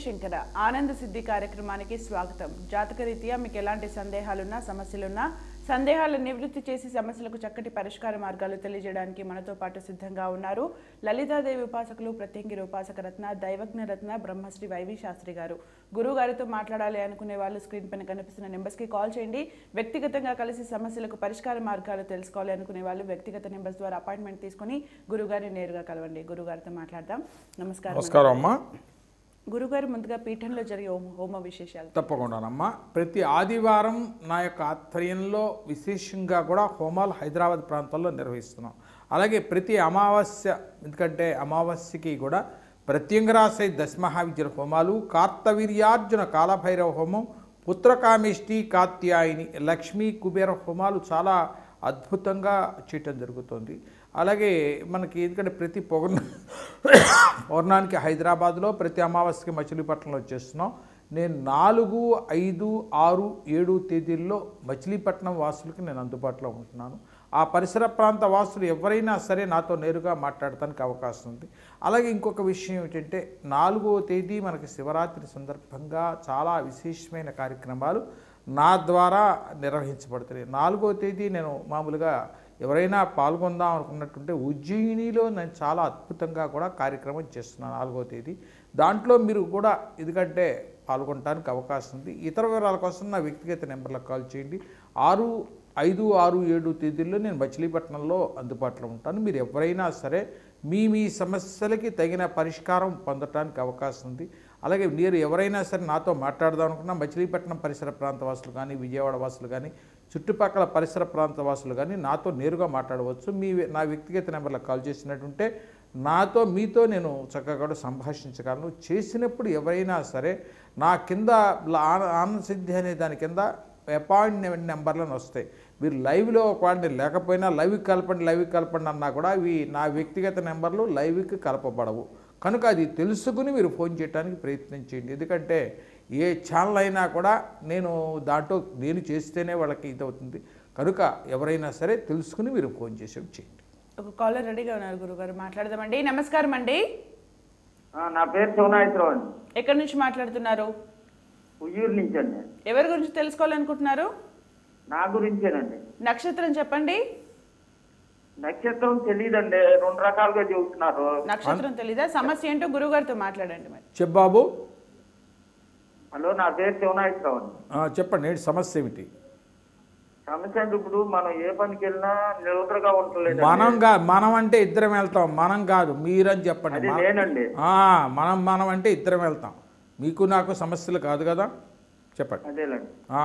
శంకర ఆనంద సిద్ధి కార్యక్రమానికి స్వాగతం జాతకరీత్యా మీకు ఎలాంటి సందేహాలున్నా సమస్యలున్నా సందేహాలను నివృత్తి చేసి సమస్యలకు చక్కటి పరిష్కార మార్గాలు తెలియజేయడానికి మనతో పాటు సిద్ధంగా ఉన్నారు లలితాదేవి ఉపాసకులు ప్రత్యంగిరి ఉపాసక రత్న దైవజ్ఞ రత్న బ్రహ్మశ్రీ వైవి శాస్త్రి గారు గురువు గారితో మాట్లాడాలి అనుకునే వాళ్ళు స్క్రీన్ పైన కనిపిస్తున్న నెంబర్స్కి కాల్ చేయండి వ్యక్తిగతంగా కలిసి సమస్యలకు పరిష్కార మార్గాలు తెలుసుకోవాలి అనుకునే వాళ్ళు వ్యక్తిగత నెంబర్స్ ద్వారా అపాయింట్మెంట్ తీసుకొని గురుగారిని నేరుగా కలవండి గురుగారితో మాట్లాడదాం నమస్కారం నమస్కారం అమ్మా గురుగారు ముందుగా పీఠంలో జరిగే హోమ హోమ విశేషాలు తప్పకుండానమ్మా ప్రతి ఆదివారం నా యొక్క ఆధ్వర్యంలో విశేషంగా కూడా హోమాలు హైదరాబాద్ ప్రాంతంలో నిర్వహిస్తున్నాం అలాగే ప్రతి అమావాస్య ఎందుకంటే అమావాస్యకి కూడా ప్రత్యంగరాశై దశమహావిద్యుల హోమాలు కార్తవీర్యార్జున కాలభైరవ హోమం పుత్రకామేష్టి కాత్యాయిని లక్ష్మీ కుబేర హోమాలు చాలా అద్భుతంగా చేయటం జరుగుతుంది అలాగే మనకి ఎందుకంటే ప్రతి పౌర్ణ పౌర్ణానికి హైదరాబాద్లో ప్రతి అమావాస్యకి మచిలీపట్నంలో చేస్తున్నాం నేను నాలుగు ఐదు ఆరు ఏడు తేదీల్లో మచిలీపట్నం వాసులకి నేను అందుబాటులో ఉంటున్నాను ఆ పరిసర ప్రాంత వాసులు ఎవరైనా సరే నాతో నేరుగా మాట్లాడటానికి అవకాశం ఉంది అలాగే ఇంకొక విషయం ఏంటంటే నాలుగో తేదీ మనకి శివరాత్రి సందర్భంగా చాలా విశేషమైన కార్యక్రమాలు నా ద్వారా నిర్వహించబడుతున్నాయి నాలుగో తేదీ నేను మామూలుగా ఎవరైనా పాల్గొందాం అనుకున్నట్టుంటే ఉజ్జయినిలో నేను చాలా అద్భుతంగా కూడా కార్యక్రమం చేస్తున్నాను నాలుగో తేదీ దాంట్లో మీరు కూడా ఎందుకంటే పాల్గొనడానికి అవకాశం ఉంది ఇతర వివరాల కోసం నా వ్యక్తిగత నెంబర్లకు కాల్ చేయండి ఆరు ఐదు ఆరు ఏడు తేదీల్లో నేను మచిలీపట్నంలో అందుబాటులో ఉంటాను మీరు ఎవరైనా సరే మీ మీ సమస్యలకి తగిన పరిష్కారం పొందటానికి అవకాశం ఉంది అలాగే మీరు ఎవరైనా సరే నాతో మాట్లాడదాం అనుకున్నా మచిలీపట్నం పరిసర ప్రాంత వాసులు కానీ విజయవాడ వాసులు కానీ చుట్టుపక్కల పరిసర ప్రాంత వాసులు కానీ నాతో నేరుగా మాట్లాడవచ్చు మీ నా వ్యక్తిగత నెంబర్లకు కాల్ చేసినట్టుంటే నాతో మీతో నేను చక్కగా కూడా సంభాషించగలను చేసినప్పుడు ఎవరైనా సరే నా కింద ఆన- ఆనంద సిద్ధి అనే దాని కింద అపాయింట్మెంట్ నెంబర్లను వస్తాయి మీరు లైవ్లో ఒకవేళ నేను లేకపోయినా లైవ్కి కలపండి లైవ్కి కలపండి అన్నా కూడా ఇవి నా వ్యక్తిగత నెంబర్లు లైవ్కి కలపబడవు కనుక అది తెలుసుకుని మీరు ఫోన్ చేయడానికి ప్రయత్నం చేయండి ఎందుకంటే ఏ ఛానల్ అయినా కూడా నేను దాంట్లో నేను చేస్తేనే వాళ్ళకి ఇది అవుతుంది కనుక ఎవరైనా సరే తెలుసుకుని మీరు ఫోన్ చేసేవి చేయండి ఒక కాలర్ రెడీగా ఉన్నారు గురుగారు మాట్లాడదామండి నమస్కారం అండి ఆ, నా పేరు శివనాయకరావు అండి ఎక్కడి నుంచి మాట్లాడుతున్నారు ఉయ్యూరు నుంచి అండి ఎవరి గురించి తెలుసుకోవాలనుకుంటున్నారు నా గురించేనండి నక్షత్రం చెప్పండి నక్షత్రం తెలియదండి రెండు రకాలుగా చెబుతున్నారు నక్షత్రం తెలీదా సమస్య ఏంటో గురుగారితో మాట్లాడండి మరి చెప్పబాబు హలో నా పేరు శివనాయకరావు అండి ఆ, చెప్పండి ఏంటి సమస్య ఏమిటి సమస్య అంటే ఇప్పుడు మనం ఏ పనికి వెళ్ళినా నిలకడగా ఉండలేదు మనం కా మనం అంటే ఇద్దరం వెళ్తాం మనం కాదు మీరని చెప్పండి అది మన- నేనండి ఆ, మనం మనం అంటే ఇద్దరం వెళ్తాం మీకు నాకు సమస్యలు కాదు కదా చెప్పండి అదేలేండి ఆ,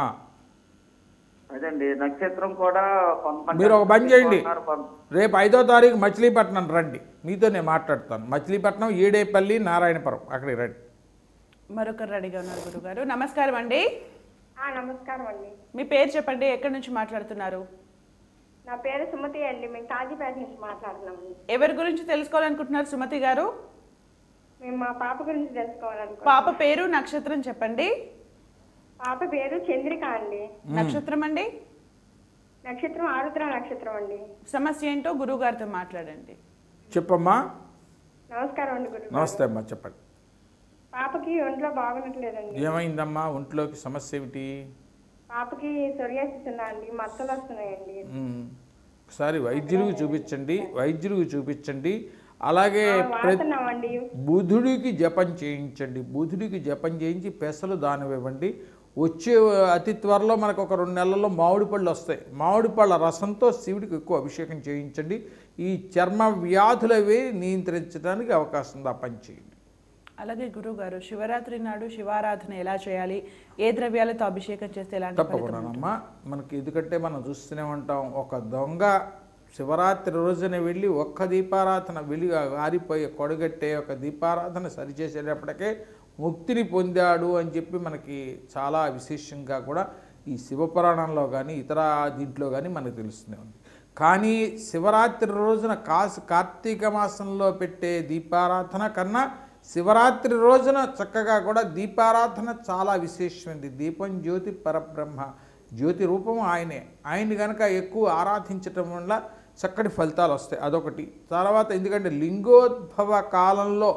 అదండి నక్షత్రం కూడా కొంతమంది మీరు ఒక పని చేయండి ఉన్నారు, కొంత- రేపు ఐదో తారీఖు మచిలీపట్నం రండి మీతో నేను మాట్లాడతాను మచిలీపట్నం ఈడేపల్లి నారాయణపురం అక్కడికి రండి మరొకరు రెడీగా ఉన్నారు గురుగారు నమస్కారం అండి ఆ, నమస్కారం అండి మీ పేరు చెప్పండి ఎక్కడి నుంచి మాట్లాడుతున్నారు నా పేరు సుమతి అండి మేము కాజీపేట నుంచి మాట్లాడుతున్నాము ఎవరి గురించి తెలుసుకోవాలనుకుంటున్నారు సుమతి గారు మేము మా పాప గురించి తెలుసుకోవాలనుకో పాప పేరు నక్షత్రం చెప్పండి పాప పేరు చంద్రిక అండి నక్షత్రం అండి నక్షత్రం ఆరుద్ర నక్షత్రం అండి సమస్య ఏంటో గురువు గారితో మాట్లాడండి చెప్పమ్మా నమస్కారం అండి గురు నమస్తే అమ్మా చెప్పండి పాపకి ఒంట్లో బాగున్నట్లేదండి ఏమైందమ్మా ఒంట్లోకి సమస్య ఏమిటి పాపకి సొరియాసిస్ ఉందా అండి మచ్చలు వస్తున్నాయండి ఉమ్. ఒకసారి వైద్యుడికి చూపించండి వైద్యుడికి చూపించండి అలాగే ప్ర వాడుతున్నామండి బుధుడికి జపం చేయించండి బుధుడికి జపం చేయించి పెసలు దానం ఇవ్వండి వచ్చే అతి త్వరలో మనకు ఒక రెండు నెలల్లో మామిడి పళ్ళు వస్తాయి మామిడి పళ్ళ రసంతో శివుడికి ఎక్కువ అభిషేకం చేయించండి ఈ చర్మ వ్యాధులు అవి నియంత్రించడానికి అవకాశం ఉంది ఆ పని చేయండి అలాగే గురువు గారు శివరాత్రి నాడు శివారాధన ఎలా చేయాలి ఏ ద్రవ్యాలతో అభిషేకం చేస్తే ఎలాంటి ఫలితం ఉంటుంది? తప్పకుండానమ్మా మనకి ఎందుకంటే మనం చూస్తూనే ఉంటాం ఒక దొంగ శివరాత్రి రోజున వెళ్ళి ఒక్క దీపారాధన వెలి ఆరిపోయే కొడగట్టే ఒక దీపారాధన సరిచేసేటప్పటికే ముక్తిని పొందాడు అని చెప్పి మనకి చాలా విశేషంగా కూడా ఈ శివపురాణంలో కానీ ఇతర దీంట్లో కానీ మనకు తెలుస్తూనే ఉంది కానీ శివరాత్రి రోజున కాసు కార్తీక మాసంలో పెట్టే దీపారాధన కన్నా శివరాత్రి రోజున చక్కగా కూడా దీపారాధన చాలా విశేషమైనది దీపం జ్యోతి పరబ్రహ్మ జ్యోతి రూపం ఆయనే ఆయన్ని కనుక ఎక్కువ ఆరాధించటం వల్ల చక్కటి ఫలితాలు వస్తాయి అదొకటి తర్వాత ఎందుకంటే లింగోద్భవ కాలంలో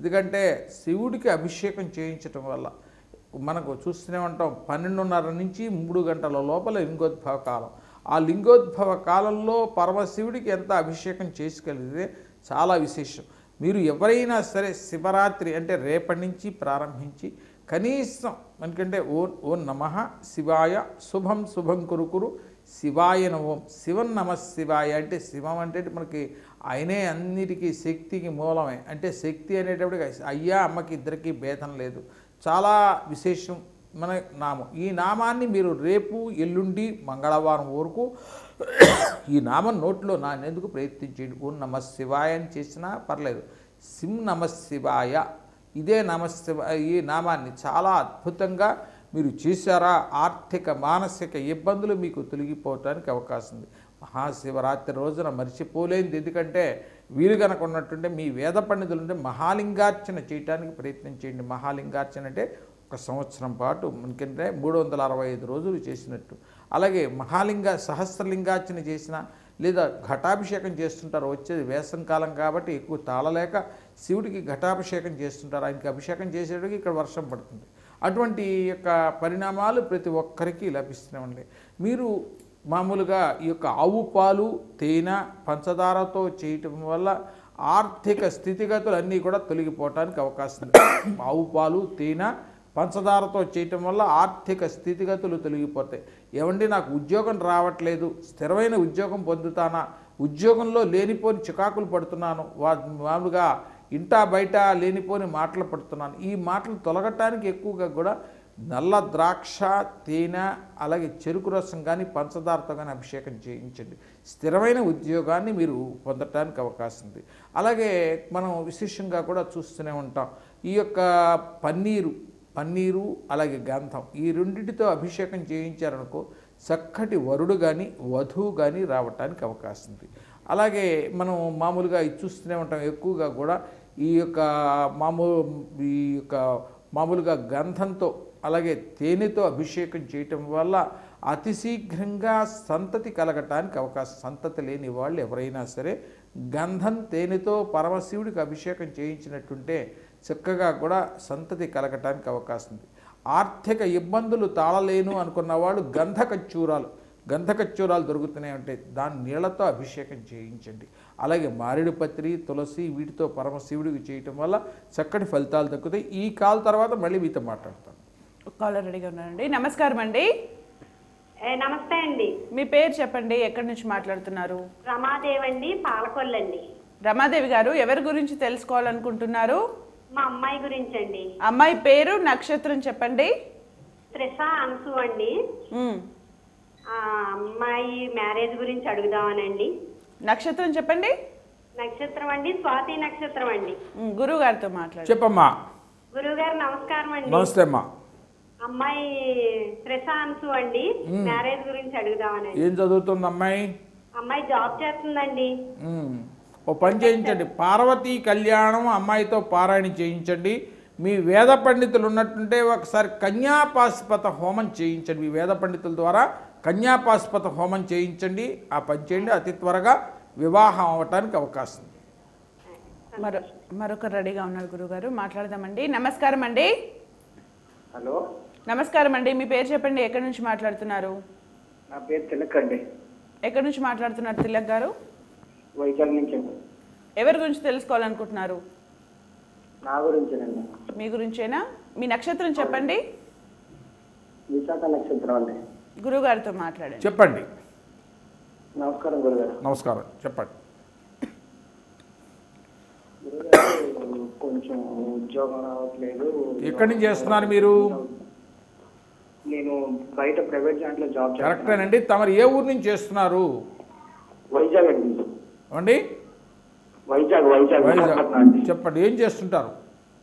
ఎందుకంటే శివుడికి అభిషేకం చేయించటం వల్ల మనకు చూస్తూనే ఉంటాం పన్నెండున్నర నుంచి మూడు గంటల లోపల లింగోద్భవ కాలం ఆ లింగోద్భవ కాలంలో పరమశివుడికి ఎంత అభిషేకం చేసుకెళ్ళితే చాలా విశేషం మీరు ఎవరైనా సరే శివరాత్రి అంటే రేపటి నుంచి ప్రారంభించి కనీసం ఎందుకంటే ఓ ఓ నమ శివాయ శుభం శుభం కురుకురు శివాయ నమోం శివం నమ శివాయ అంటే శివం అంటే మనకి ఆయనే అన్నిటికీ శక్తికి మూలమే అంటే శక్తి అనేటప్పటికి అయ్యా అమ్మకి ఇద్దరికి భేదం లేదు చాలా విశేషం మన నామం ఈ నామాన్ని మీరు రేపు ఎల్లుండి మంగళవారం వరకు ఈ నామం నోట్లో నానెందుకు ప్రయత్నించండి ఓ నమ శివాయ అని చేసినా పర్లేదు సిం నమ శివాయ ఇదే నమ శివ ఈ నామాన్ని చాలా అద్భుతంగా మీరు చేశారా ఆర్థిక మానసిక ఇబ్బందులు మీకు తొలగిపోవటానికి అవకాశం ఉంది మహాశివరాత్రి రోజున మర్చిపోలేనిది ఎందుకంటే వీలు కనుక ఉన్నట్టుంటే మీ వేద పండితులు ఉంటే మహాలింగార్చన చేయటానికి ప్రయత్నం చేయండి మహాలింగార్చన అంటే ఒక సంవత్సరం పాటు మనకంటే మూడు వందల అరవై ఐదు రోజులు చేసినట్టు అలాగే మహాలింగ సహస్రలింగార్చన చేసిన లేదా ఘటాభిషేకం చేస్తుంటారు వచ్చేది వేసం కాలం కాబట్టి ఎక్కువ తాళలేక శివుడికి ఘటాభిషేకం చేస్తుంటారు ఆయనకి అభిషేకం చేసేటికి ఇక్కడ వర్షం పడుతుంది అటువంటి యొక్క పరిణామాలు ప్రతి ఒక్కరికి లభిస్తూనే ఉంటాయి మీరు మామూలుగా ఈ యొక్క ఆవు పాలు తేనె పంచదారతో చేయటం వల్ల ఆర్థిక స్థితిగతులు అన్నీ కూడా తొలగిపోవటానికి అవకాశం ఉంది ఆవు పాలు తేనె పంచదారతో చేయటం వల్ల ఆర్థిక స్థితిగతులు తొలగిపోతాయి ఏమండి నాకు ఉద్యోగం రావట్లేదు స్థిరమైన ఉద్యోగం పొందుతానా ఉద్యోగంలో లేనిపోని చికాకులు పడుతున్నాను వా మామూలుగా ఇంటా బయట లేనిపోని మాటలు పడుతున్నాను ఈ మాటలు తొలగటానికి ఎక్కువగా కూడా నల్ల ద్రాక్ష తేనె అలాగే చెరుకు రసం కానీ పంచదారతో కానీ అభిషేకం చేయించండి స్థిరమైన ఉద్యోగాన్ని మీరు పొందటానికి అవకాశం ఉంది అలాగే మనం విశేషంగా కూడా చూస్తూనే ఉంటాం ఈ యొక్క పన్నీరు పన్నీరు అలాగే గంధం ఈ రెండింటితో అభిషేకం చేయించారనుకో చక్కటి వరుడు కానీ వధువు కానీ రావటానికి అవకాశం ఉంది అలాగే మనం మామూలుగా ఇది చూస్తూనే ఉంటాం ఎక్కువగా కూడా ఈ యొక్క మామూలు ఈ యొక్క మామూలుగా గంధంతో అలాగే తేనెతో అభిషేకం చేయటం వల్ల అతి శీఘ్రంగా సంతతి కలగటానికి అవకాశం సంతతి లేని వాళ్ళు ఎవరైనా సరే గంధం తేనెతో పరమశివుడికి అభిషేకం చేయించినట్టుంటే చక్కగా కూడా సంతతి కలగటానికి అవకాశం ఉంది ఆర్థిక ఇబ్బందులు తాళలేను అనుకున్న వాళ్ళు గంధకచ్చూరాలు గంధకచ్చూరాలు దొరుకుతూనే ఉంటాయి దాని నీళ్లతో అభిషేకం చేయించండి అలాగే మారేడు పత్రి తులసి వీటితో పరమశివుడికి చేయటం వల్ల చక్కటి ఫలితాలు దక్కుతాయి ఈ కాల్ తర్వాత మళ్ళీ మీతో మాట్లాడతాను కాలర్ రెడీగా ఉన్నారండి నమస్కారం అండి ఏ, నమస్తే అండి మీ పేరు చెప్పండి ఎక్కడి నుంచి మాట్లాడుతున్నారు రమాదేవి అండి పాలకొల్లండి రమాదేవి గారు ఎవరి గురించి తెలుసుకోవాలనుకుంటున్నారు మా అమ్మాయి గురించి అండి అమ్మాయి పేరు నక్షత్రం చెప్పండి త్రిష అంశు అండి ఉమ్. ఆ అమ్మాయి మ్యారేజ్ గురించి అడుగుదామనండి నక్షత్రం చెప్పండి నక్షత్రం అండి స్వాతి నక్షత్రం అండి ఉమ్, గురువు గారితో మాట్లాడు చెప్పమ్మా గురువు గారు నమస్కారం అండి నమస్తే అమ్మా అమ్మాయి త్రిష అంశు అండి మ్యారేజ్ గురించి అడుగుదామనండి ఏం చదువుతుంది అమ్మాయి అమ్మాయి జాబ్ చేస్తుందండి ఉమ్. ఓ పని చేయించండి పార్వతీ కళ్యాణం అమ్మాయితో పారాయణ చేయించండి మీ వేద పండితులు ఉన్నట్టుంటే ఒకసారి కన్యాపాశుపత హోమం చేయించండి మీ వేద పండితుల ద్వారా కన్యాపాశుపత హోమం చేయించండి ఆ పని చేయండి అతి త్వరగా వివాహం అవ్వటానికి అవకాశం ఉంది. మరో మరొకరు రెడీగా ఉన్నారు గురుగారు మాట్లాడదామండి నమస్కారం అండి హలో నమస్కారం అండి మీ పేరు చెప్పండి ఎక్కడి నుంచి మాట్లాడుతున్నారు నా పేరు తిలక్ అండి ఎక్కడి నుంచి మాట్లాడుతున్నారు తిలక్ గారు వైజాగ్ నుంచి అండి ఎవరి గురించి తెలుసుకోవాలనుకుంటున్నారు నా గురించేనండి మీ గురించేనా మీ నక్షత్రం చెప్పండి విశాఖ నక్షత్రం అండి గురుగారితో మాట్లాడండి చెప్పండి నమస్కారం గురుగారు నమస్కారం చెప్పండి గురుగారు కొంచెం ఉద్యోగం రావట్లేదు ఎక్కడి నుంచి చేస్తున్నారు మీరు నేను బయట ప్రైవేట్ దాంట్లో జాబ్ చేస్తాను కరెక్టేనండి తమరు ఏ ఊరు నుంచి చేస్తున్నారు వైజాగ్ అండి అండి వైజాగ్ వైజాగ్ వైజాగ్ విశాఖపట్నం అండి చెప్పండి ఏం చేస్తుంటారు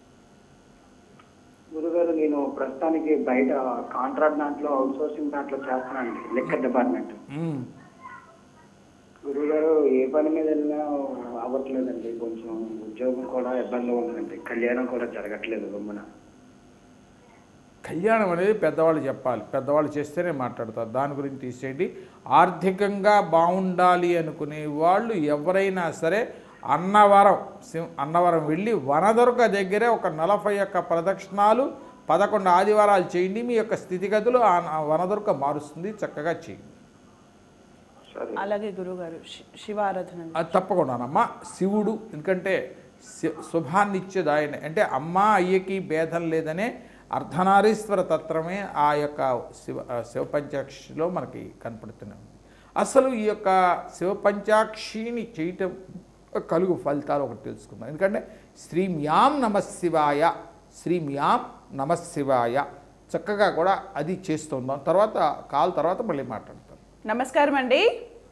గురుగారు నేను ప్రస్తుతానికి బయట కాంట్రాక్ట్ దాంట్లో అవుట్ సోర్సింగ్ దాంట్లో చేస్తానండి లెక్క డిపార్ట్మెంట్ మ్మ్. గురుగారు ఏ పని మీద వెళ్ళినా అవ్వట్లేదండి కొంచెం ఉద్యోగం కూడా ఇబ్బంది ఉందండి కళ్యాణం కూడా జరగట్లేదు గమ్మున కళ్యాణం అనేది పెద్దవాళ్ళు చెప్పాలి పెద్దవాళ్ళు చేస్తేనే మాట్లాడతారు దాని గురించి తీసేయండి ఆర్థికంగా బాగుండాలి అనుకునే వాళ్ళు ఎవరైనా సరే అన్నవరం సి- అన్నవరం వెళ్ళి వనదుర్గ దగ్గరే ఒక నలభై ఒక్క ప్రదక్షిణాలు పదకొండు ఆదివారాలు చేయండి మీ యొక్క స్థితిగతులు ఆ ఆ వనదుర్గ మారుస్తుంది చక్కగా చేయండి సరే అలాగే గురుగారు శి- శివారాధన అది తప్పకుండానమ్మా శివుడు ఎందుకంటే శి- శుభాన్నిచ్చేది అంటే అమ్మ అయ్యకి భేదం లేదనే అర్ధనారీశ్వర తత్వమే ఆ యొక్క శివ ఆ శివపంచాక్షిలో మనకి కనపడుతున్నాయి అసలు ఈ యొక్క శివపంచాక్షిని చేయటం కలుగు ఫలితాలు ఒకటి తెలుసుకుందాం ఎందుకంటే శ్రీమ్యాం నమశివాయ శ్రీమ్యాం నమశివాయ చక్కగా కూడా అది చేస్తుందాం తర్వాత కాల్ తర్వాత మళ్ళీ మాట్లాడతాం నమస్కారం అండి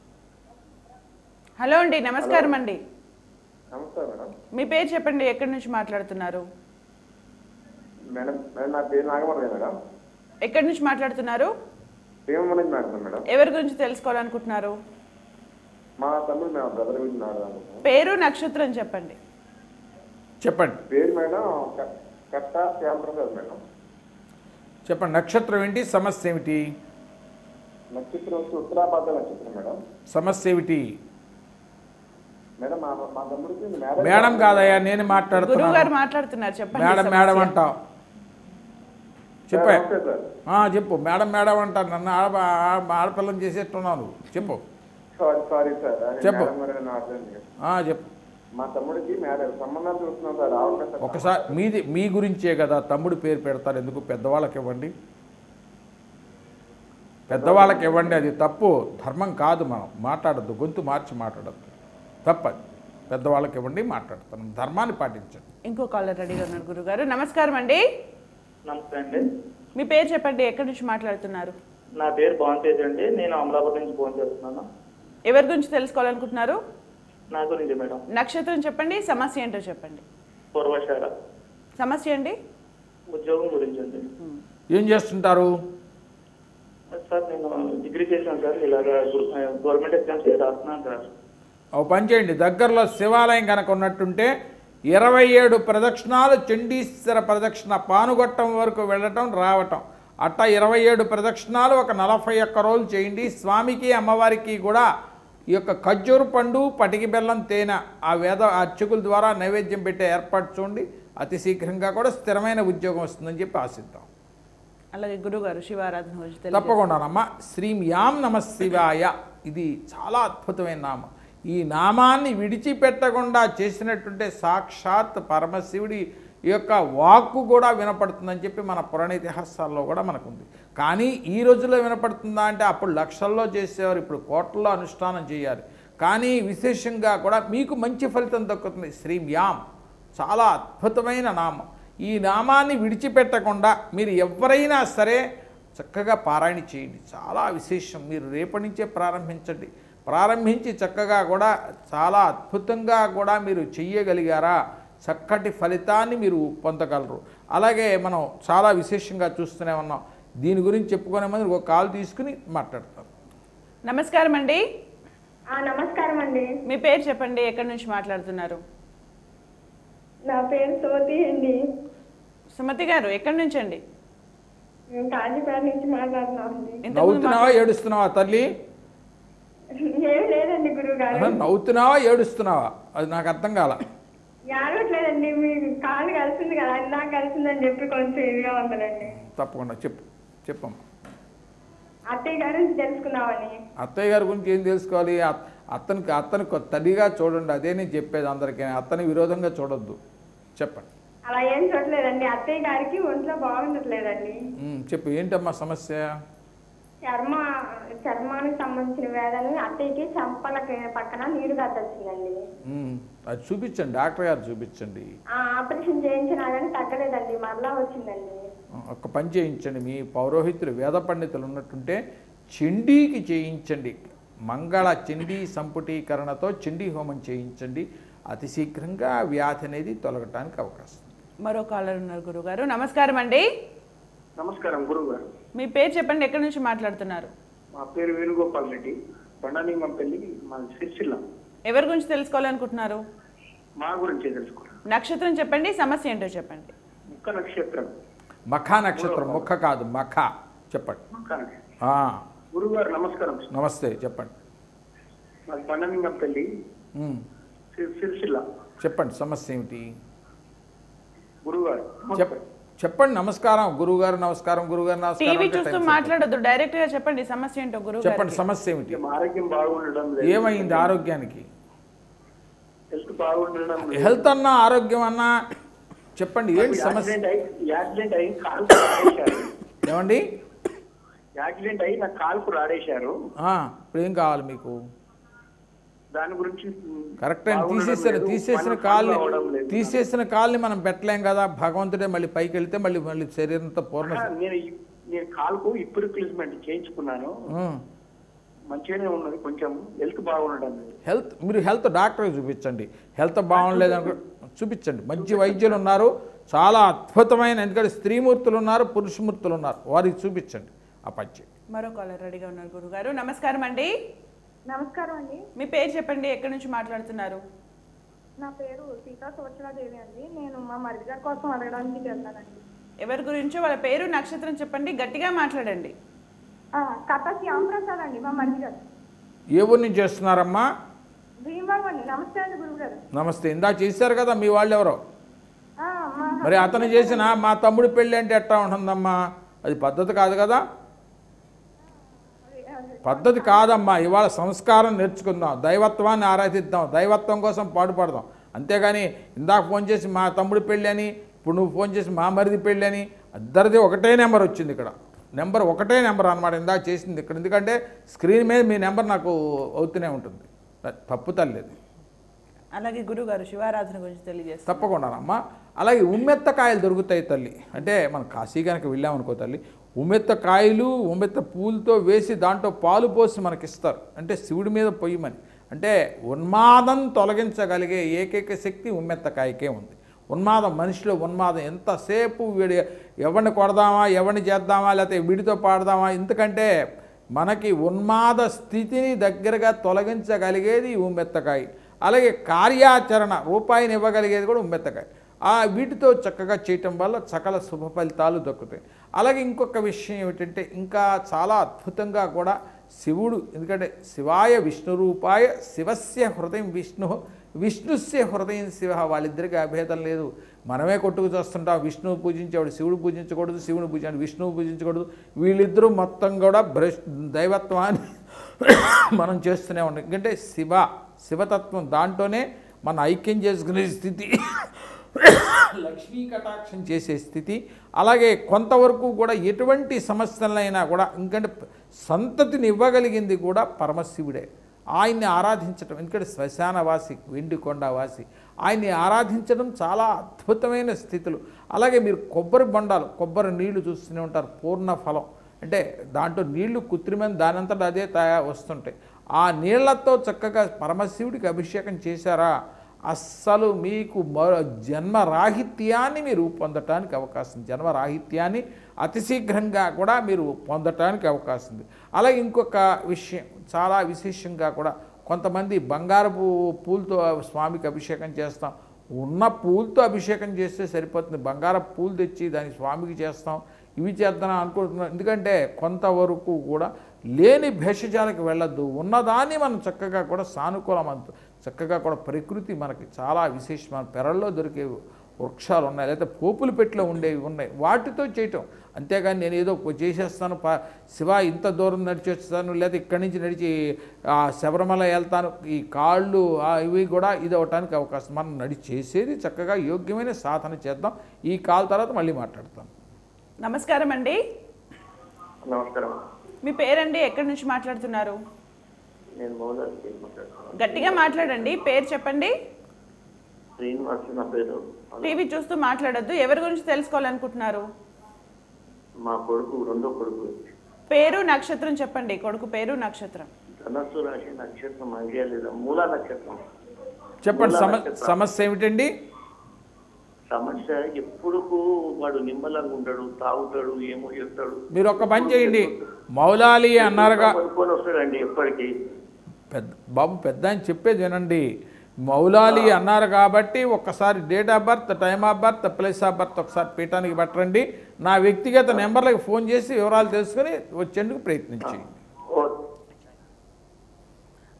హలో అండి నమస్కారం అండి నమస్తే మేడం మీ పేరు చెప్పండి ఎక్కడి నుంచి మాట్లాడుతున్నారు మేడం మేడం నా పేరు నాగమణి మేడం ఎక్కడి నుంచి మాట్లాడుతున్నారు భీమమ్మ నుంచి మాట్లాడుతాను మేడం ఎవరి గురించి తెలుసుకోవాలనుకుంటున్నారు మా తమ్ముడు మేము బ్రదర్ గురించి మాట్లాడుతున్నాం పేరు నక్షత్రం చెప్పండి చెప్పండి పేరు మేడం క- కట్ట శ్యామప్రసాద్ మేడం చెప్పండి నక్షత్రం ఏంటి సమస్య ఏమిటి నక్షత్రం వచ్చి ఉత్తరాభాద్ర నక్షత్రం మేడం సమస్య ఏమిటి మేడం మా మా తమ్ముడికి మ్యారేజ్ మేడం కాదయ్యా నేను గురువు గారు మాట్లాడుతున్నాను మాట్లాడుతున్నారు చెప్పండి మేడం సమస్య. మేడం అంటావు చెప్పే ఓకే సార్ ఆ, చెప్పు మేడం మేడం అంటాను నన్ను ఆడ ఆ- ఆడపిల్లని చేసేట్టున్నాను చెప్పు సారీ సారీ సార్ అది చెప్పు. మేడం గారు నా అర్థం కాదు. ఆ, చెప్పు మా తమ్ముడికి మ్యారేజ్ సంబంధాలు చూస్తున్నాం సార్ రావట్లేదు సార్ ఒకసారి మీది మీ గురించే కదా తమ్ముడు పేరు పెడతారు ఎందుకు పెద్దవాళ్ళకి ఇవ్వండి పెద్దవాళ్ళకి ఇవ్వండి అది తప్పు ధర్మం కాదు మనం మాట్లాడద్దు గొంతు మార్చి మాట్లాడద్దు తప్పది పెద్దవాళ్ళకి ఇవ్వండి మాట్లాడతాను ధర్మాన్ని పాటించండి ఇంకో కాలర్ రెడీగా ఉన్నారు గురుగారు నమస్కారం అండి నమస్తే అండి మీ పేరు చెప్పండి ఎక్కడి నుంచి మాట్లాడుతున్నారు నా పేరు భావతేజ్ అండి నేను అమలాపురం నుంచి ఫోన్ చేస్తున్నాను ఎవరి గురించి తెలుసుకోవాలనుకుంటున్నారు నా గురించి మేడం నక్షత్రం చెప్పండి సమస్య ఏంటో చెప్పండి పూర్వశాల సమస్య అండి ఉద్యోగం గురించి అండి ఏం చేస్తుంటారు సార్ నేను డిగ్రీ చేశాను సార్ ఇలాగ గవర్నమెంట్ ఎగ్జామ్స్ రాస్తున్నాను సార్ ఓ పని చేయండి దగ్గరలో శివాలయం కనుక ఉన్నట్టుంటే ఇరవై ఏడు ప్రదక్షిణాలు చండీశ్వర ప్రదక్షిణ పానుగొట్టం వరకు వెళ్ళటం రావటం అట్ట ఇరవై ఏడు ప్రదక్షిణాలు ఒక నలభై ఒక్క రోజులు చేయండి స్వామికి అమ్మవారికి కూడా ఈ యొక్క ఖర్జూర పండు పటికి బెల్లం తేనె ఆ వేద అర్చకుల ద్వారా నైవేద్యం పెట్టే ఏర్పాటు చూడండి అతి శీఘ్రంగా కూడా స్థిరమైన ఉద్యోగం వస్తుందని చెప్పి ఆశిద్దాం అలాగే గురుగారు శివారాధన గురించి తెలియజేస్తారు. తప్పకుండానమ్మా శ్రీం యాం నమ శివాయ ఇది చాలా అద్భుతమైన నామం ఈ నామాన్ని విడిచిపెట్టకుండా చేసినట్టుంటే సాక్షాత్ పరమశివుడి యొక్క వాక్కు కూడా వినపడుతుందని చెప్పి మన పురాణ ఇతిహాసాల్లో కూడా మనకుంది కానీ ఈ రోజుల్లో వినపడుతుందా అంటే అప్పుడు లక్షల్లో చేసేవారు ఇప్పుడు కోట్లలో అనుష్ఠానం చేయాలి కానీ విశేషంగా కూడా మీకు మంచి ఫలితం దక్కుతుంది శ్రీం యాం చాలా అద్భుతమైన నామం ఈ నామాన్ని విడిచిపెట్టకుండా మీరు ఎవరైనా సరే చక్కగా పారాయణ చేయండి చాలా విశేషం మీరు రేపటి నుంచే ప్రారంభించండి ప్రారంభించి చక్కగా కూడా చాలా అద్భుతంగా కూడా మీరు చెయ్యగలిగారా చక్కటి ఫలితాన్ని మీరు పొందగలరు అలాగే మనం చాలా విశేషంగా చూస్తూనే ఉన్నాం దీని గురించి చెప్పుకునే ముందు ఒక కాల్ తీసుకుని మాట్లాడతాం నమస్కారం అండి ఆ, నమస్కారం అండి మీ పేరు చెప్పండి ఎక్కడి నుంచి మాట్లాడుతున్నారు నా పేరు సోతి అండి సుమతి గారు ఎక్కడి నుంచి అండి మేము కాజీపేట నుంచి మాట్లాడుతున్నామండి ఇంతకుముందు నవ్వుతున్నావా ఏడుస్తున్నావా తల్లి ఏం లేదండి గురువు గారు అహం, నవ్వుతున్నావా ఏడుస్తున్నావా అది నాకు అర్థం కాల ఏడవట్లేదండి మీ కాలు కలిసింది కదా ఇందాక కలిసిందని చెప్పి కొంచెం ఇదిగా ఉందండి తప్పకుండా చెప్పు చెప్పమ్మా అత్తయ్య గారి నుంచి తెలుసుకుందామని అత్తయ్య గారి గురించి ఏం తెలుసుకోవాలి అత్- అతనికి అతనికి తల్లిగా చూడండి అదే నేను చెప్పేది అందరికీ అతని విరోధంగా చూడొద్దు చెప్పండి అలా ఏం చూడలేదండి అత్తయ్య గారికి ఒంట్లో బాగుండట్లేదండి ఉమ్, చెప్పు ఏంటమ్మా సమస్య చర్మ చర్మానికి సంబంధించిన వేదన అత్తయ్యకి చంపలకి పక్కన నీరు వచ్చిందండి ఉమ్, అది చూపించండి డాక్టర్ గారు చూపించండి ఆ ఆపరేషన్ చేయించినా కానీ తగ్గలేదండి మరలా వచ్చిందండి ఒక పని చేయించండి మీ పౌరోహితులు వేద పండితులు ఉన్నట్టుంటే చండీకి చేయించండి మంగళ చండీ సంపుటీకరణతో చండీ హోమం చేయించండి అతి శీఘ్రంగా ఆ వ్యాధి అనేది తొలగటానికి అవకాశం ఉంది. మరో కాలర్ ఉన్నారు గురుగారు నమస్కారం అండి నమస్కారం గురువు గారు మీ పేరు చెప్పండి ఎక్కడి నుంచి మాట్లాడుతున్నారు మా పేరు వేణుగోపాల్ రెడ్డి బండాలింగం పెళ్లి మా సిరిసిల్ల ఎవరి గురించి తెలుసుకోవాలనుకుంటున్నారు మా గురించి తెలుసుకోండి నక్షత్రం చెప్పండి సమస్య ఏంటో చెప్పండి ముక్క నక్షత్రం మఖ నక్షత్రం ముఖ కాదు మఖ చెప్పండి ముక్క నక్షత్రం ఆ, గురువు గారు నమస్కారం నమస్తే చెప్పండి మాది బండాలింగం పెళ్లి ఉమ్, సిర్- సిరిసిల్ల చెప్పండి సమస్య ఏమిటి గురుగారు చెప్ చెప్పండి నమస్కారం గురువుగారు నమస్కారం గురువుగారు నమస్కారం టీవీ అంటే చూస్తూ టైం మాట్లాడొద్దు డైరెక్ట్ గా చెప్పండి సమస్య ఏంటో గురువు చెప్పండి గారికి. సమస్య ఏమిటి కొంచెం ఆరోగ్యం బాగుండడం లేదు ఏమైంది ఆరోగ్యానికి హెల్త్ బాగుండడం లేదు. హెల్త్ అన్నా ఆరోగ్యం అన్నా చెప్పండి ఏంటి సమస్య యాక్సిడెంట్ అయి యాక్సిడెంట్ అయి కాలుకు రాడేశారు ఏమండి యాక్సిడెంట్ అయి నా కాలుకు రాడేశారు ఆ, ఇప్పుడు ఏం కావాలి మీకు దాని గురించి కరెక్ట్ అండి బాగుండడం తీసేసిన లేదు, తీసేసిన పనులు కాల్ని అవ్వడం లేదు. తీసేసిన కాల్ని మనం పెట్టలేం కదా భగవంతుడే మళ్ళీ పైకి వెళ్తే మళ్ళీ మళ్ళీ శరీరంతో పూర్ణ ఆ, నేను ఈ- నేను కాలుకు ఇప్పుడు రిప్లేస్మెంట్ చేయించుకున్నాను ఉమ్. మంచిగానే ఉన్నది కొంచెం హెల్త్ బాగుండడం లేదు హెల్త్ మీరు హెల్త్ డాక్టర్కి చూపించండి హెల్త్ బాగుండలేదు అనుకో చూపించండి మంచి వైద్యులు ఉన్నారు చాలా అద్భుతమైన ఎందుకంటే స్త్రీమూర్తులు ఉన్నారు పురుషమూర్తులు ఉన్నారు వారికి చూపించండి ఆ పచ్చి మరో కాలర్ రెడీగా ఉన్నారు గురువు గారు నమస్కారం అండి నమస్కారం అండి మీ పేరు చెప్పండి ఎక్కడి నుంచి మాట్లాడుతున్నారు నా పేరు సీతా దేవి అండి నేను మా మరిది గారి కోసం అడగడానికి వెళ్తానండి ఎవరి గురించో వాళ్ళ పేరు నక్షత్రం చెప్పండి గట్టిగా మాట్లాడండి ఆ, కథ శ్యాంప్రసాద్ అండి మా మరిది గారు ఏ ఊరి నుంచి చేస్తున్నారమ్మా భీమవరం అండి నమస్తే అండి గురువు గారు నమస్తే ఇందా చేశారు కదా మీ వాళ్ళు ఎవరో ఆ, మా మరి అతను చేసిన మా తమ్ముడి పెళ్ళి అంటే ఎట్టా ఉంటుందమ్మా అది పద్ధతి కాదు కదా పద్ధతి కాదమ్మా ఇవాళ సంస్కారం నేర్చుకుందాం దైవత్వాన్ని ఆరాధిద్దాం దైవత్వం కోసం పాటుపడదాం అంతేగాని ఇందాక ఫోన్ చేసి మా తమ్ముడి పెళ్ళి అని ఇప్పుడు నువ్వు ఫోన్ చేసి మా మరిది పెళ్ళి అని ఇద్దరిది ఒకటే నెంబర్ వచ్చింది ఇక్కడ నెంబర్ ఒకటే నెంబర్ అనమాట ఇందాక చేసింది ఇక్కడ ఎందుకంటే స్క్రీన్ మీద మీ నెంబర్ నాకు అవుతూనే ఉంటుంది తప్పు తల్లేదు అలాగే గురువు గారు శివారాధన గురించి తెలియజేస్తారు తప్పకుండానమ్మా అలాగే ఉమ్మెత్త కాయలు దొరుకుతాయి తల్లి అంటే మనం కాశీ కనుక వెళ్ళామనుకో తల్లి ఉమ్మెత్త కాయలు ఉమ్మెత్త పూలతో వేసి దాంట్లో పాలు పోసి మనకి ఇస్తారు అంటే శివుడి మీద పొయ్యమని అంటే ఉన్మాదం తొలగించగలిగే ఏకైక శక్తి ఉమ్మెత్త కాయకే ఉంది ఉన్మాదం మనిషిలో ఉన్మాదం ఎంతసేపు వీడి ఎవరిని కొడదామా ఎవరిని చేద్దామా లేకపోతే వీడితో పాడదామా ఎందుకంటే మనకి ఉన్మాద స్థితిని దగ్గరగా తొలగించగలిగేది ఈ ఉమ్మెత్తకాయ అలాగే కార్యాచరణ రూపాయిని ఇవ్వగలిగేది కూడా ఉమ్మెత్తకాయ ఆ వీటితో చక్కగా చేయటం వల్ల సకల శుభ ఫలితాలు దక్కుతాయి అలాగే ఇంకొక విషయం ఏమిటంటే ఇంకా చాలా అద్భుతంగా కూడా శివుడు ఎందుకంటే శివాయ విష్ణు రూపాయ శివస్య హృదయం విష్ణు విష్ణుస్య హృదయం శివ వాళ్ళిద్దరికీ అభేదం లేదు మనమే కొట్టుకు చూస్తుంటాం విష్ణువు పూజించేవాడు శివుడు పూజించకూడదు శివుని పూజించాడు విష్ణువు పూజించకూడదు వీళ్ళిద్దరూ మొత్తం కూడా భ్రష్ దైవత్వాన్ని మనం చేస్తూనే ఉంటాం ఎందుకంటే శివ శివతత్వం దాంట్లోనే మన ఐక్యం చేసుకునే స్థితి లక్ష్మీ కటాక్షం చేసే స్థితి అలాగే కొంతవరకు కూడా ఎటువంటి సమస్యలైనా కూడా ఎందుకంటే సంతతిని ఇవ్వగలిగింది కూడా పరమశివుడే ఆయన్ని ఆరాధించటం ఎందుకంటే శ్మశానవాసి వెండికొండవాసి ఆయన్ని ఆరాధించడం చాలా అద్భుతమైన స్థితులు అలాగే మీరు కొబ్బరి బొండాలు కొబ్బరి నీళ్లు చూస్తూనే ఉంటారు పూర్ణ ఫలం అంటే దాంట్లో నీళ్లు కృత్రిమైన దానంతట అదే తయా వస్తుంటాయి ఆ నీళ్లతో చక్కగా పరమశివుడికి అభిషేకం చేశారా అస్సలు మీకు మరో జన్మరాహిత్యాన్ని మీరు పొందటానికి అవకాశం ఉంది. జన్మరాహిత్యాన్ని అతి శీఘ్రంగా కూడా మీరు పొందటానికి అవకాశం ఉంది అలాగే ఇంకొక విషయం చాలా విశేషంగా కూడా కొంతమంది బంగారపు పూలతో స్వామికి అభిషేకం చేస్తాం ఉన్న పూలతో అభిషేకం చేస్తే సరిపోతుంది బంగారపు పూలు తెచ్చి దానికి స్వామికి చేస్తాం ఇవి చేద్దాం అనుకుంటున్నాం ఎందుకంటే కొంతవరకు కూడా లేని భేషజాలకు వెళ్ళొద్దు ఉన్నదాన్ని మనం చక్కగా కూడా సానుకూలమంత చక్కగా కూడా ప్రకృతి మనకి చాలా విశేషమైన పెరల్లో దొరికే వృక్షాలు ఉన్నాయి లేకపోతే పోపుల పెట్టిలో ఉండేవి ఉన్నాయి వాటితో చేయటం అంతేగాని నేను ఏదో చేసేస్తాను పా శివ ఇంత దూరం నడిచి వస్తాను లేదా ఇక్కడి నుంచి నడిచి ఆ శబరిమల వెళ్తాను ఈ కాళ్ళు ఆ ఇవి కూడా ఇది అవటానికి అవకాశం మనం నడిచి చేసేది చక్కగా యోగ్యమైన సాధన చేద్దాం ఈ కాల్ తర్వాత మళ్ళీ మాట్లాడతాం నమస్కారం అండి నమస్కారం మీ పేరండి ఎక్కడి నుంచి మాట్లాడుతున్నారు నేను మౌలాకి మాట్లాడుతున్నాను గట్టిగా మాట్లాడండి పేరు చెప్పండి శ్రీనివాస్ నా పేరు టీవీ చూస్తూ మాట్లాడొద్దు ఎవరి గురించి తెలుసుకోవాలనుకుంటున్నారు మా కొడుకు రెండో కొడుకు పేరు నక్షత్రం చెప్పండి కొడుకు పేరు నక్షత్రం ధనస్సు రాశి నక్షత్రం ఐడియా లేదా మూలా నక్షత్రం చెప్పండి మూలా సమ నక్షత్రం. సమస్య ఏమిటండి సమస్య ఎప్పుడు వాడు నిమ్మలంగా ఉంటాడు తాగుతాడు ఏమో చేస్తాడు మీరు ఒక పని చేయండి మౌలాలి అన్నారుగా పడుకొని వస్తాడండి ఎప్పటికీ పెద్ద బాబు పెద్ద ఆయన చెప్పేది వినండి మౌలాలి అన్నారు కాబట్టి ఒక్కసారి date of birth time of birth place of birth ఒకసారి పీఠానికి పెట్టండి నా వ్యక్తిగత నెంబర్లకు ఫోన్ చేసి వివరాలు తెలుసుకొని వచ్చేందుకు ప్రయత్నించి ఓ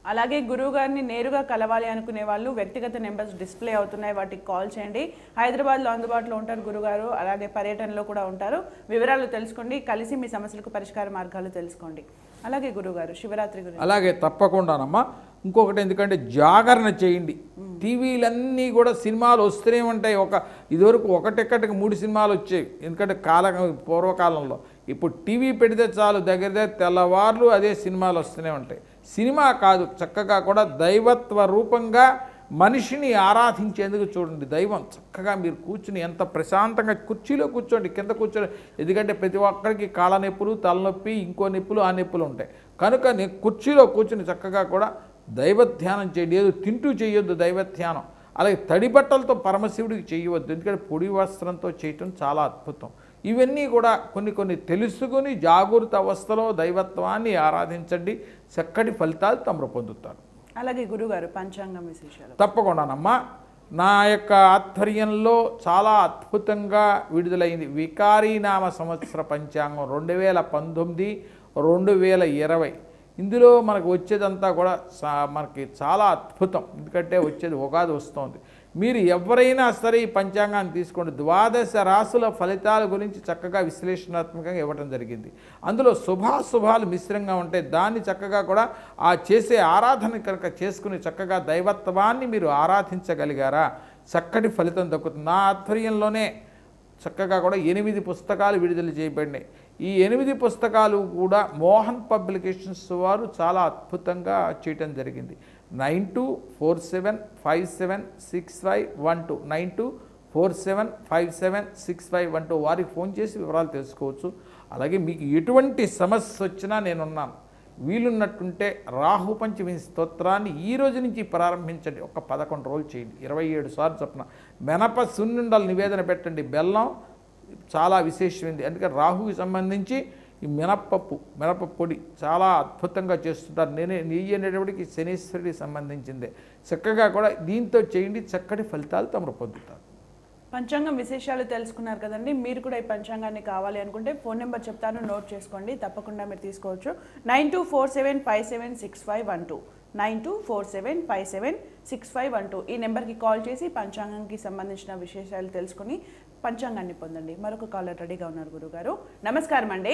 అలాగే గురువు గారిని నేరుగా కలవాలి అనుకునే వాళ్ళు వ్యక్తిగత నెంబర్స్ డిస్ప్లే అవుతున్నాయి వాటికి కాల్ చేయండి హైదరాబాద్లో అందుబాటులో ఉంటారు గురుగారు అలాగే పర్యటనలో కూడా ఉంటారు వివరాలు తెలుసుకోండి కలిసి మీ సమస్యలకు పరిష్కార మార్గాలు తెలుసుకోండి అలాగే గురుగారు శివరాత్రి గురించి అలాగే తప్పకుండానమ్మా ఇంకొకటి ఎందుకంటే జాగరణ చేయండి టీవీలన్నీ కూడా సినిమాలు వస్తూనే ఉంటాయి ఒక ఇదివరకు ఒకటెక్కటికి మూడు సినిమాలు వచ్చాయి ఎందుకంటే కాల పూర్వకాలంలో ఇప్పుడు టీవీ పెడితే చాలు దగ్గర దగ్గర తెల్లవార్లు అదే సినిమాలు వస్తూనే ఉంటాయి సినిమా కాదు చక్కగా కూడా దైవత్వ రూపంగా మనిషిని ఆరాధించేందుకు చూడండి దైవం చక్కగా మీరు కూర్చుని ఎంత ప్రశాంతంగా కుర్చీలో కూర్చోండి కింద కూర్చొని ఎందుకంటే ప్రతి ఒక్కరికి కాళ్ళ నొప్పులు తలనొప్పి ఇంకో నొప్పులు ఆ నొప్పులు ఉంటాయి కనుక నీ కుర్చీలో కూర్చుని చక్కగా కూడా దైవ ధ్యానం చేయండి ఏదో తింటూ చేయొద్దు దైవ ధ్యానం అలాగే తడి బట్టలతో పరమశివుడికి చేయవద్దు ఎందుకంటే పొడి వస్త్రంతో చేయటం చాలా అద్భుతం ఇవన్నీ కూడా కొన్ని కొన్ని తెలుసుకుని జాగృత అవస్థలో దైవత్వాన్ని ఆరాధించండి చక్కటి ఫలితాలు తమరు పొందుతారు అలాగే గురుగారు పంచాంగం విశేషాలు తప్పకుండానమ్మా నా యొక్క ఆధ్వర్యంలో చాలా అద్భుతంగా విడుదలైంది వికారీనామ సంవత్సర పంచాంగం రెండు వేల పంతొమ్మిది రెండు వేల ఇరవై ఇందులో మనకు వచ్చేదంతా కూడా సా- మనకి చాలా అద్భుతం ఎందుకంటే వచ్చేది ఉగాది వస్తుంది మీరు ఎవరైనా సరే ఈ పంచాంగాన్ని తీసుకోండి ద్వాదశ రాసుల ఫలితాల గురించి చక్కగా విశ్లేషణాత్మకంగా ఇవ్వడం జరిగింది అందులో శుభాశుభాలు మిశ్రంగా ఉంటాయి దాన్ని చక్కగా కూడా ఆ చేసే ఆరాధన కనుక చేసుకుని చక్కగా దైవత్వాన్ని మీరు ఆరాధించగలిగారా చక్కటి ఫలితం దక్కుతుంది నా ఆధ్వర్యంలోనే చక్కగా కూడా ఎనిమిది పుస్తకాలు విడుదల చేయబడినాయి ఈ ఎనిమిది పుస్తకాలు కూడా మోహన్ పబ్లికేషన్స్ వారు చాలా అద్భుతంగా చేయటం జరిగింది nine two four seven five seven six five one two nine two four seven five seven six five one two వారికి ఫోన్ చేసి వివరాలు తెలుసుకోవచ్చు అలాగే మీకు ఎటువంటి సమస్య వచ్చినా నేనున్నాను వీలున్నట్టుంటే రాహు పంచమి స్తోత్రాన్ని ఈ రోజు నుంచి ప్రారంభించండి ఒక పదకొండు రోజులు చేయండి ఇరవై ఏడు సార్లు చొప్పున మెనప సున్నుండలు నివేదన పెట్టండి బెల్లం చాలా విశేషమైంది అందుకే రాహుకి సంబంధించి ఈ మినప్పప్పు మినప పొడి చాలా అద్భుతంగా చేస్తుంటారు నేనే నెయ్యి అనేటప్పటికి శనీశ్వరుడికి సంబంధించిందే చక్కగా కూడా దీంతో చేయండి చక్కటి ఫలితాలు తమరు పొందుతారు పంచాంగం విశేషాలు తెలుసుకున్నారు కదండి మీరు కూడా ఈ పంచాంగాన్ని కావాలి అనుకుంటే ఫోన్ నెంబర్ చెప్తాను నోట్ చేసుకోండి తప్పకుండా మీరు తీసుకోవచ్చు nine two four seven five seven six five one two nine two four seven five seven six five one two ఈ నెంబర్కి కాల్ చేసి పంచాంగంకి సంబంధించిన విశేషాలు తెలుసుకుని పంచాంగాన్ని పొందండి మరొక కాలర్ రెడీగా ఉన్నారు గురుగారు నమస్కారం అండి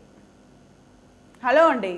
హలో అండి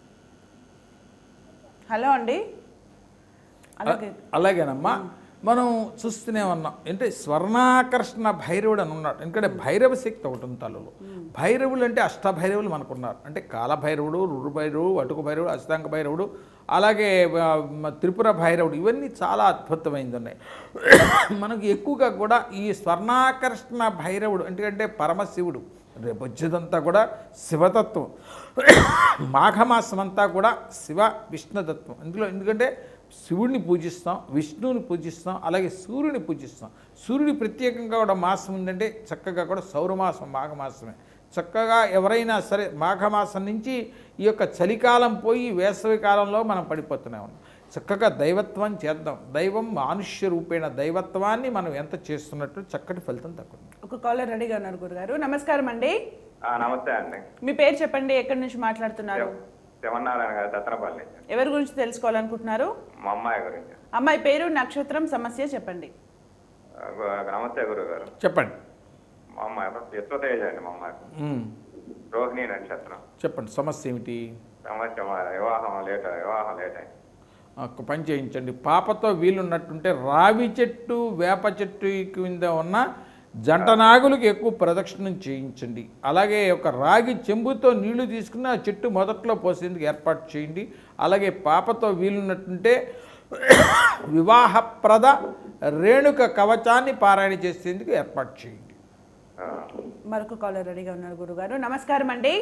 హలో అండి అలాగే అలాగేనమ్మా మనం చూస్తూనే ఉన్నాం అంటే స్వర్ణాకర్షణ భైరవుడు అని ఉన్నాడు ఎందుకంటే భైరవ శక్తి ఒకటి ఉంది తలలో భైరవులు అంటే అష్టభైరవులు మనకున్నారు అంటే కాలభైరవుడు రురు భైరవుడు అటుకు భైరవుడు అష్టాంగ భైరవుడు అలాగే ఆ, మ- త్రిపుర భైరవుడు ఇవన్నీ చాలా అద్భుతమైంది ఉన్నాయి మనకు ఎక్కువగా కూడా ఈ స్వర్ణాకర్షణ భైరవుడు ఎందుకంటే పరమశివుడు రేపు వచ్చేదంతా కూడా శివతత్వం మాఘమాసం అంతా కూడా శివ విష్ణుతత్వం ఇందులో ఎందుకంటే శివుడిని పూజిస్తాం విష్ణువుని పూజిస్తాం అలాగే సూర్యుని పూజిస్తాం సూర్యుడి ప్రత్యేకంగా కూడా మాసం ఉందంటే చక్కగా కూడా సౌరమాసం మాఘమాసమే చక్కగా ఎవరైనా సరే మాఘమాసం నుంచి ఈ యొక్క చలికాలం పోయి వేసవి కాలంలో మనం పడిపోతూనే ఉన్నాం చక్కగా దైవత్వం చేద్దాం దైవం మానుష్య రూపేణ దైవత్వాన్ని మనం ఎంత చేస్తున్నట్టు చక్కటి ఫలితం తగ్గుతుంది ఒక కాలర్ రెడీగా ఉన్నారు గురుగారు నమస్కారం అండి ఆ, నమస్తే అండి మీ పేరు చెప్పండి ఎక్కడి నుంచి మాట్లాడుతున్నారు శివనారాయణ గారు దత్తనపల్లి ఎవరి గురించి తెలుసుకోవాలనుకుంటున్నారు మా అమ్మాయి గురించి అమ్మాయి పేరు నక్షత్రం సమస్య చెప్పండి ఆ, గు- నమస్తే గురువు గారు చెప్పండి మా అమ్మాయి విశ్వతేజ అండి మా అమ్మాయి మ్మ్. రోహిణి నక్షత్రం చెప్పండి సమస్య ఏమిటి సమస్య మా వివాహం లేట్ వివాహం లేట్ అయింది ఒక పని చేయించండి పాపతో వీలున్నట్టుంటే రావి చెట్టు వేప చెట్టు కింద ఉన్న జంట నాగులకు ఎక్కువ ప్రదక్షిణం చేయించండి అలాగే ఒక రాగి చెంబుతో నీళ్లు తీసుకుని ఆ చెట్టు మొదట్లో పోసేందుకు ఏర్పాటు చేయండి అలాగే పాపతో వీలున్నట్టుంటే వివాహప్రద రేణుక కవచాన్ని పారాయణ చేసేందుకు ఏర్పాటు చేయండి ఆ, మరొక కాలర్ రెడీగా ఉన్నారు గురుగారు నమస్కారం అండి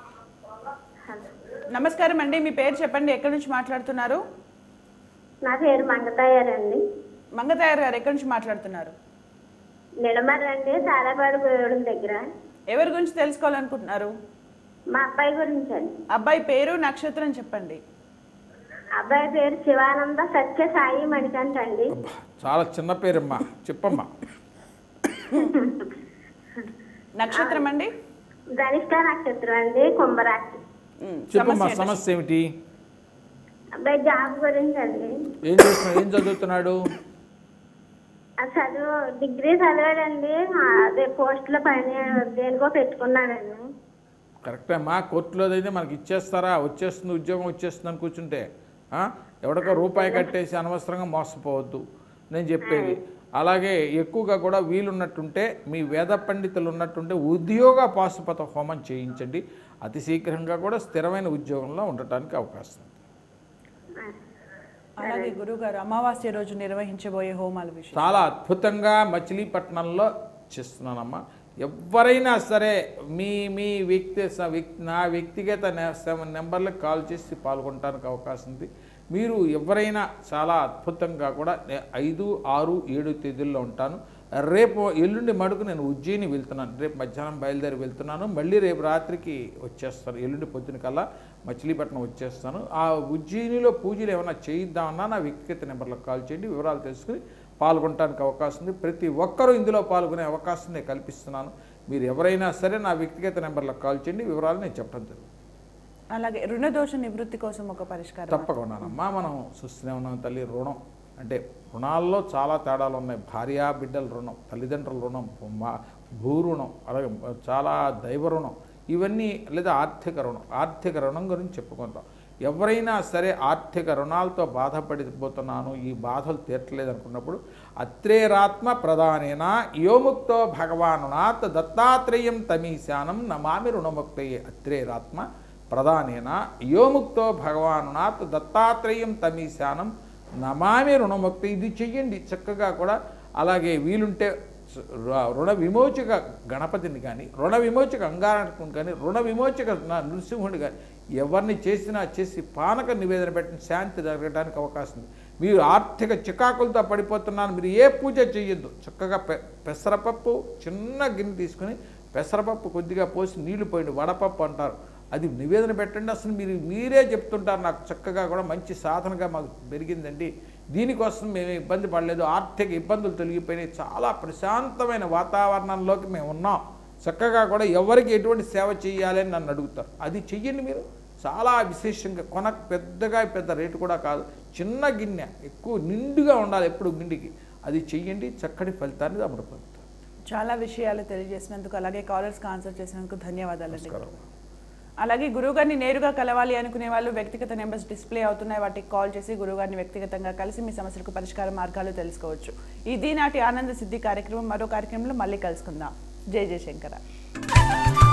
నమస్కారం అండి మీ పేరు చెప్పండి ఎక్కడి నుంచి మాట్లాడుతున్నారు నా పేరు మంగతాయారండి మంగతయారు గారు ఎక్కడి నుంచి మాట్లాడుతున్నారు నిడమర్రండి సారాపాడు గోయడం దగ్గర ఎవరి గురించి తెలుసుకోవాలనుకుంటున్నారు మా అబ్బాయి గురించి అండి అబ్బాయి పేరు నక్షత్రం చెప్పండి అబ్బాయి పేరు శివానంద సత్య సాయి మణికంఠ అండి అబ్బా, చాలా చిన్న పేరమ్మా చెప్పమ్మా నక్షత్రం అండి ధనిష్ట నక్షత్రం అండి కుంభరాశి ఉమ్, చెప్పమ్మా సమస్య ఏంటి? సమస్య ఏమిటి అబ్బాయి జాబ్ గురించి అండి ఏం చేస్తున్నాడు ఏం చదువుతున్నాడు ఆ చదువు డిగ్రీ చదివాడండి ఆ, అదే పోస్టుల పైన దేనికో పెట్టుకున్నాడండి కరెక్టే మా కోర్టులో అయితే మనకి ఇచ్చేస్తారా వచ్చేస్తుంది ఉద్యోగం వచ్చేస్తుంది అని కూర్చుంటే ఆ? ఎవడికో రూపాయి కట్టేసి అనవసరంగా మోసపోవద్దు నేను చెప్పేది అలాగే ఎక్కువగా కూడా వీలున్నట్టుంటే మీ వేద పండితులు ఉన్నట్టుంటే ఉద్యోగ పాశుపత హోమం చేయించండి అతి శీఘ్రంగా కూడా స్థిరమైన ఉద్యోగంలో ఉండటానికి అవకాశం ఉంది అలాగే గురుగారు అమావాస్య రోజు నిర్వహించబోయే హోమాల విషయం చాలా అద్భుతంగా మచిలీపట్నంలో చేస్తున్నానమ్మా ఎవరైనా సరే మీ మీ వ్యక్తి స- వ్యక్- నా వ్యక్తిగత నె- సెవెన్ నెంబర్లకు కాల్ చేసి పాల్గొనడానికి అవకాశం ఉంది మీరు ఎవరైనా చాలా అద్భుతంగా కూడా నే- ఐదు ఆరు ఏడు తేదీల్లో ఉంటాను రేపు ఎల్లుండి మడుకు నేను ఉజ్జయిని వెళ్తున్నాను రేపు మధ్యాహ్నం బయలుదేరి వెళ్తున్నాను మళ్ళీ రేపు రాత్రికి వచ్చేస్తాను ఎల్లుండి పొద్దున కల్లా మచిలీపట్నం వచ్చేస్తాను ఆ ఉజ్జయినిలో పూజలు ఏమైనా చేయిద్దామన్నా నా వ్యక్తిగత నెంబర్లకు కాల్ చేయండి వివరాలు తెలుసుకుని పాల్గొనడానికి అవకాశం ఉంది ప్రతి ఒక్కరూ ఇందులో పాల్గొనే అవకాశం నేను కల్పిస్తున్నాను మీరు ఎవరైనా సరే నా వ్యక్తిగత నెంబర్లకు కాల్ చేయండి వివరాలు నేను చెప్పడం జరుగుతుంది అలాగే రుణదోష నివృత్తి కోసం ఒక పరిష్కారం తప్పకుండానమ్మా మనం చూస్తూనే ఉన్నాం తల్లి రుణం అంటే రుణాల్లో చాలా తేడాలు ఉన్నాయి భార్యా బిడ్డల రుణం తల్లిదండ్రుల రుణం మా భూ రుణం అలాగే చాలా దైవ రుణం ఇవన్నీ లేదా ఆర్థిక రుణం ఆర్థిక రుణం గురించి చెప్పుకుంటాం ఎవరైనా సరే ఆర్థిక రుణాలతో బాధపడిపోతున్నాను ఈ బాధలు తీర్చలేదు అనుకున్నప్పుడు అత్రేరాత్మ ప్రధానేన యోముక్తో భగవానునాత్ దత్తాత్రేయం తమీశానం నమామి రుణముక్తయే అత్రేరాత్మ ప్రధానేన యోముక్తో భగవానునాత్ దత్తాత్రేయం తమీశానం నమామి రుణముక్తి ఇది చెయ్యండి చక్కగా కూడా అలాగే వీలుంటే స- రు- రుణ విమోచక గణపతిని కానీ రుణ విమోచక అంగారకుని కానీ రుణ విమోచక న- నృసింహుని కానీ ఎవరిని చేసినా చేసి పానక నివేదన పెట్టిన శాంతి జరగడానికి అవకాశం ఉంది మీరు ఆర్థిక చికాకులతో పడిపోతున్నాను మీరు ఏ పూజ చేయొద్దు చక్కగా పె పెసరపప్పు చిన్న గిన్నె తీసుకొని పెసరపప్పు కొద్దిగా పోసి నీళ్లు పోయింది వడపప్పు అంటారు అది నివేదన పెట్టండి అసలు మీరు మీరే చెప్తుంటారు నాకు చక్కగా కూడా మంచి సాధనగా మాకు పెరిగిందండి దీనికోసం మేము ఇబ్బంది పడలేదు ఆర్థిక ఇబ్బందులు తొలగిపోయినాయి చాలా ప్రశాంతమైన వాతావరణంలోకి మేము ఉన్నాం చక్కగా కూడా ఎవరికి ఎటువంటి సేవ చేయాలి అని నన్ను అడుగుతారు అది చెయ్యండి మీరు చాలా విశేషంగా కొన పెద్దగా పెద్ద రేటు కూడా కాదు చిన్న గిన్నె ఎక్కువ నిండుగా ఉండాలి ఎప్పుడు గిండికి అది చెయ్యండి చక్కటి ఫలితాన్ని అమలు పొందుతారు చాలా విషయాలు తెలియజేసినందుకు అలాగే కాలర్స్కి ఆన్సర్ చేసినందుకు ధన్యవాదాలండి నమస్కారం. అలాగే గురువుగారిని నేరుగా కలవాలి అనుకునే వాళ్ళు వ్యక్తిగత నెంబర్స్ డిస్ప్లే అవుతున్నాయి వాటికి కాల్ చేసి గురువుగారిని వ్యక్తిగతంగా కలిసి మీ సమస్యలకు పరిష్కార మార్గాలు తెలుసుకోవచ్చు ఇది నాటి ఆనంద సిద్ధి కార్యక్రమం మరో కార్యక్రమంలో మళ్ళీ కలుసుకుందాం జై జయశంకర